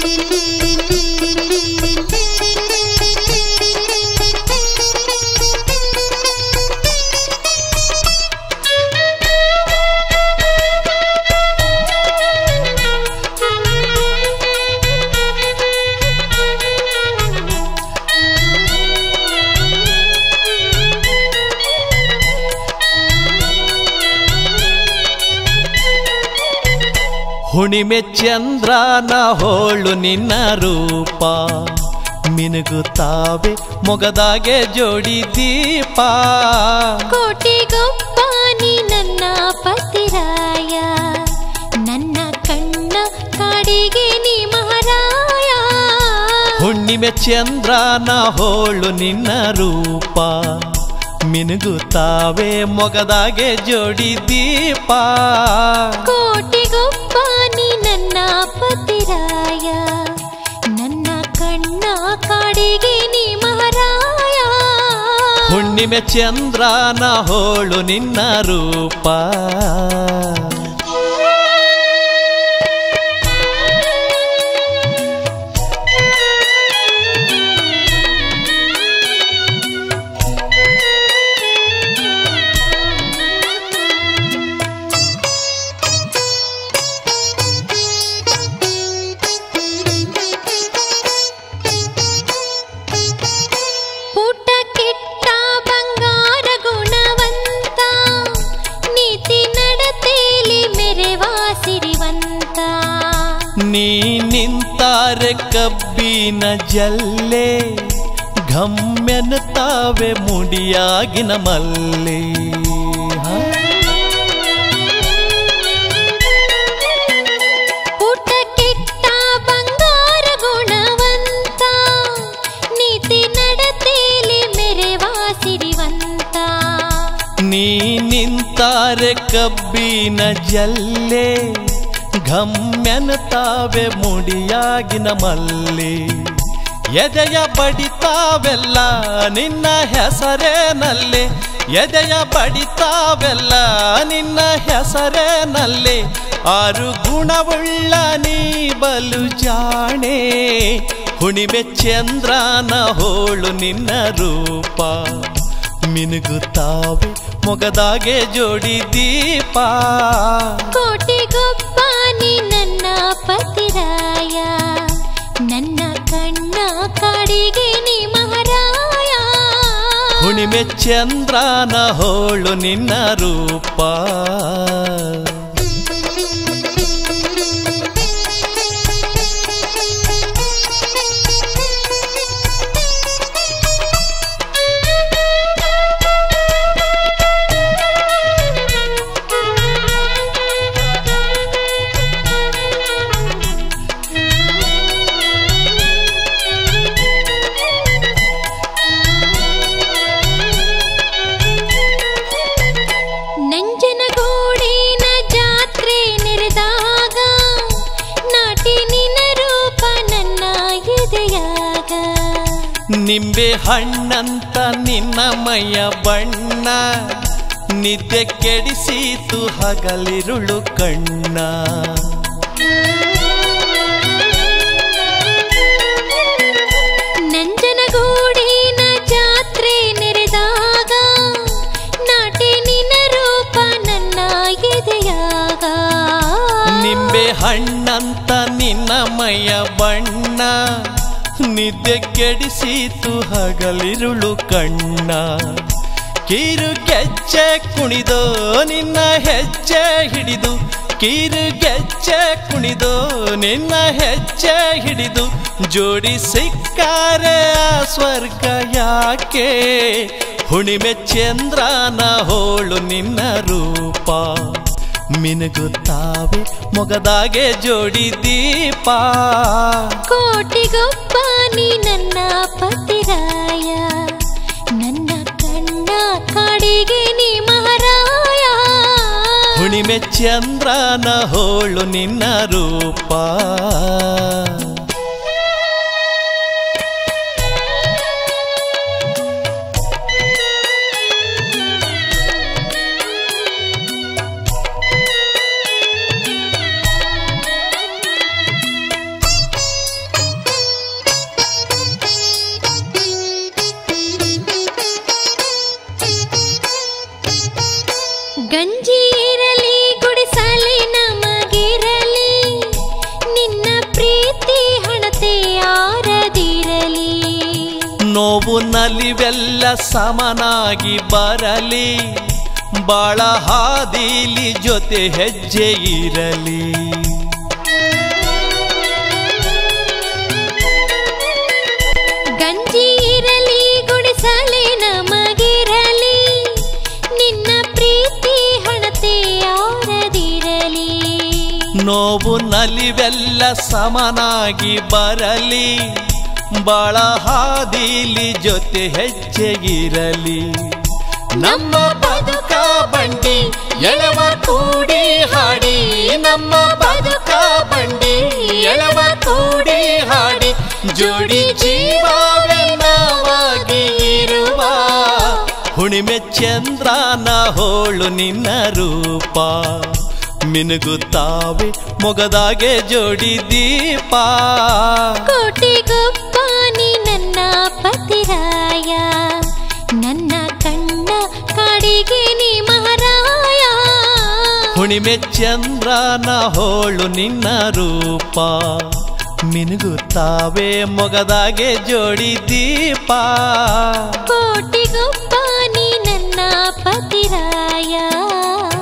ಹುಣಿಮೆ ಚಂದ್ರನ ಹೋಳು ನಿನ್ನ ರೂಪ ಮಿನುಗುತ್ತಾವೆ ಮೊಗದಾಗೆ ಜೋಡಿ ದೀಪ ಕೋಟಿಗೊಬ್ಬ ನೀ ನನ್ನ ಪತಿರಾಯ ನನ್ನ ಕಣ್ಣ ಕಾಡಿಗೆ ನೀ ಮಹಾರಾಯ ಹುಣ್ಣಿಮೆ ಚಂದ್ರನ ಹೋಳು ನಿನ್ನ ರೂಪ ಮಿನುಗುತ್ತಾವೆ ಮೊಗದಾಗೆ ಜೋಡಿ ದೀಪ ಕೋಟಿಗೊಬ್ಬ ನೀ ನನ್ನ ಪತಿರಾಯ ನನ್ನ ಕಣ್ಣ ಕಾಡಿಗೆ ನೀ ಮಹಾರಾಯ ಹುಣ್ಣಿಮೆ ಚಂದ್ರನ ಹೋಳು ನಿನ್ನ ರೂಪ ಪುಟ ಕಿಟ್ಟ ಬಂಗಾರ ಗುಣವಂತ ನೀತಿ ನಡತೇಲಿ ಮೆರೆವಾ ಸಿರಿವಂತ ನೀ ನಿಂತಾರೆ ಕಬ್ಬಿನ ಜಲ್ಲೆ ಘಮ್ಮೆನ್ನುತ್ತಾವೆ ಮುಡಿಯಾಗಿನ ಮಲ್ಲೆ ಹ? ಪುಟ ಕಿಟ್ಟ ಬಂಗಾರ ಗುಣವಂತ ನೀತಿ ನಡತೇಲಿ ಮೆರೆವಾ ಸಿರಿವಂತ ನೀ ನಿಂತಾರೆ ಕಬ್ಬಿನ ಜಲ್ಲೆ ಘಮ್ಮೆನ್ನುತ್ತಾವೆ ಮುಡಿಯಾಗಿನ ಮಲ್ಲೆ ಎದೆಯ ಬಡಿತಾವೆಲ್ಲ ನಿನ್ನ ಹೆಸರೇನಲ್ಲೇ ಎದೆಯ ಬಡಿತಾವೆಲ್ಲ ನಿನ್ನ ಹೆಸರೇನಲ್ಲೇ ಆರು ಗುಣವುಳ್ಳ ನೀ ಬಲು ಜಾಣೆ ಹುಣಿಮೆ ಚಂದ್ರನ ಹೋಳು ನಿನ್ನ ರೂಪ ಮಿನುಗುತ್ತಾವೆ ಮೊಗದಾಗೆ ಜೋಡಿ ದೀಪ ಕೋಟಿಗೊಬ್ಬ ನೀ ನನ್ನ ಪತಿರಾಯ ನನ್ನ ಕಣ್ಣ ಕಾಡಿಗೆ ನೀ ಮಹಾರಾಯ ಹುಣಿಮೆ ಚಂದ್ರನ ಹೋಳು ನಿನ್ನ ರೂಪ ನಂಜನಗೂಡಿನ ಜಾತ್ರೆ ನೆರೆದಾಗ ನಾಟಿ ನಿನ್ನ ರೂಪ ನನ್ನ ಎದೆಯಾಗ ನಿಂಬೆ ಹಣ್ಣಂತ ನಿನ್ನ ಮೈಯ ಬಣ್ಣ ನಿದ್ದೆ ಕೆಡಿಸಿತು ಹಗಲಿರುಳು ಕಣ್ಣ ನಂಜನಗೂಡಿನ ಜಾತ್ರೆ ನೆರೆದಾಗ ನಾಟಿ ನಿನ್ನ ರೂಪ ನನ್ನ ಎದೆಯಾಗ ನಿಂಬೆ ಹಣ್ಣಂತ ನಿನ್ನ ಮೈಯ ಬಣ್ಣ ನಿದ್ದೆ ಕೆಡಿಸಿತು ಹಗಲಿರುಳು ಕಣ್ಣ ಕಿರು ಗೆಜ್ಜೆ ಕುಣಿದೋ ನಿನ್ನ ಹೆಜ್ಜೆ ಹಿಡಿದು ಕಿರು ಗೆಜ್ಜೆ ಕುಣಿದೋ ನಿನ್ನ ಹೆಜ್ಜೆ ಹಿಡಿದು ಜೋಡಿ ಸಿಕ್ಕಾರೆ ಆ ಸ್ವರ್ಗ ಯಾಕೆ ಹುಣಿಮೆ ಚಂದ್ರನ ಹೋಳು ನಿನ್ನ ರೂಪ ಮಿನುಗುತ್ತಾವೆ ಮೊಗದಾಗೆ ಜೋಡಿ ದೀಪ ಕೋಟಿಗೊಬ್ಬ ನೀ ನನ್ನ ಪತಿರಾಯ ನನ್ನ ಕಣ್ಣ ಕಾಡಿಗೆ ನೀ ಮಹಾರಾಯ ಹುಣಿಮೆ ಚಂದ್ರನ ಹೋಳು ನಿನ್ನ ರೂಪ ನೋವು ನಲಿವೆಲ್ಲ ಸಮನಾಗಿ ಬರಲಿ ಬಾಳ ಹಾದಿಲಿ ಜೊತೆ ಹೆಜ್ಜೆ ಇರಲಿ ಗಂಜಿ ಇರಲಿ ಗುಡಿಸಲೆ ನಮಗಿರಲಿ ನಿನ್ನ ಪ್ರೀತಿ ಹಣತೆ ಯಾರದಿರಲಿ ನೋವು ನಲಿವೆಲ್ಲ ಸಮನಾಗಿ ಬರಲಿ ಬಾಳ ಹಾದಿಲಿ ಜೊತೆ ಹೆಜ್ಜೆ ಇರಲಿ ನಮ್ಮ ಬದುಕ ಬಂಡಿ ಎಳವ ಕೂಡಿ ಹಾಡಿ ನಮ್ಮ ಬದುಕ ಬಂಡಿ ಎಳವ ಕೂಡಿ ಹಾಡಿ ಜೋಡಿ ಜೀವವೆನ್ನವಾಗಿ ಇರುವ ಹುಣಿಮೆ ಚಂದ್ರನ ಹೋಳು ನಿನ್ನ ರೂಪ ಮಿನುಗುತ್ತಾವೆ ಮೊಗದಾಗೆ ಜೋಡಿ ದೀಪ ಕೋಟಿಗೊಬ್ಬ ನೀ ನನ್ನ ಪತಿರಾಯ ನನ್ನ ಕಣ್ಣ ಕಾಡಿಗೆ ನೀ ಮಹಾರಾಯ ಹುಣಿಮೆ ಚಂದ್ರನ ಹೋಳು ನಿನ್ನ ರೂಪ ಮಿನುಗುತ್ತಾವೆ ಮೊಗದಾಗೆ ಜೋಡಿ ದೀಪ ಕೋಟಿಗೊಬ್ಬ ನೀ ನನ್ನ ಪತಿರಾಯ